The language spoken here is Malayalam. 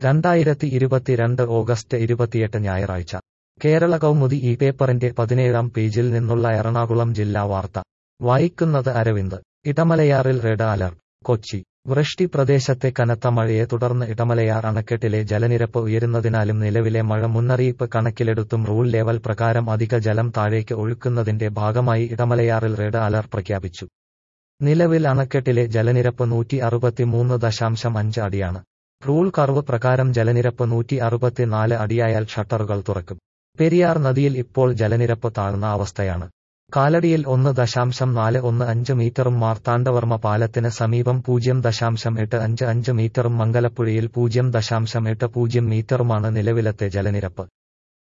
രണ്ടായിരത്തി ഇരുപത്തിരണ്ട് ഓഗസ്റ്റ് ഇരുപത്തിയെട്ട് ഞായറാഴ്ച കേരള കൗമുദി ഈ പേപ്പറിന്റെ പതിനേഴാം പേജിൽ നിന്നുള്ള എറണാകുളം ജില്ലാ വാർത്ത വായിക്കുന്നത് അരവിന്ദ് ഇടമലയാറിൽ റെഡ് അലർട്ട് കൊച്ചി വൃഷ്ടി പ്രദേശത്തെ കനത്ത മഴയെ തുടർന്ന് ഇടമലയാർ അണക്കെട്ടിലെ ജലനിരപ്പ് ഉയരുന്നതിനാലും നിലവിലെ മഴ മുന്നറിയിപ്പ് കണക്കിലെടുത്തും റൂൾ ലെവൽ പ്രകാരം അധിക ജലം താഴേക്ക് ഒഴുക്കുന്നതിന്റെ ഭാഗമായി ഇടമലയാറിൽ റെഡ് അലർട്ട് പ്രഖ്യാപിച്ചു നിലവിൽ അണക്കെട്ടിലെ ജലനിരപ്പ് നൂറ്റി അറുപത്തിമൂന്ന് ദശാംശം അഞ്ച് അടിയാണ് റൂൾ കർവ് പ്രകാരം ജലനിരപ്പ് നൂറ്റി അറുപത്തിനാല് അടിയായാൽ ഷട്ടറുകൾ തുറക്കും പെരിയാർ നദിയിൽ ഇപ്പോൾ ജലനിരപ്പ് താഴ്ന്ന അവസ്ഥയാണ് കാലടിയിൽ ഒന്ന് ദശാംശം നാല് ഒന്ന് അഞ്ച് മീറ്ററും മാർത്താണ്ഡവർമ്മ പാലത്തിന് സമീപം പൂജ്യം ദശാംശം എട്ട് അഞ്ച് അഞ്ച് മീറ്ററും മംഗലപ്പുഴയിൽ പൂജ്യം ദശാംശം എട്ട് പൂജ്യം മീറ്ററുമാണ് നിലവിലത്തെ ജലനിരപ്പ്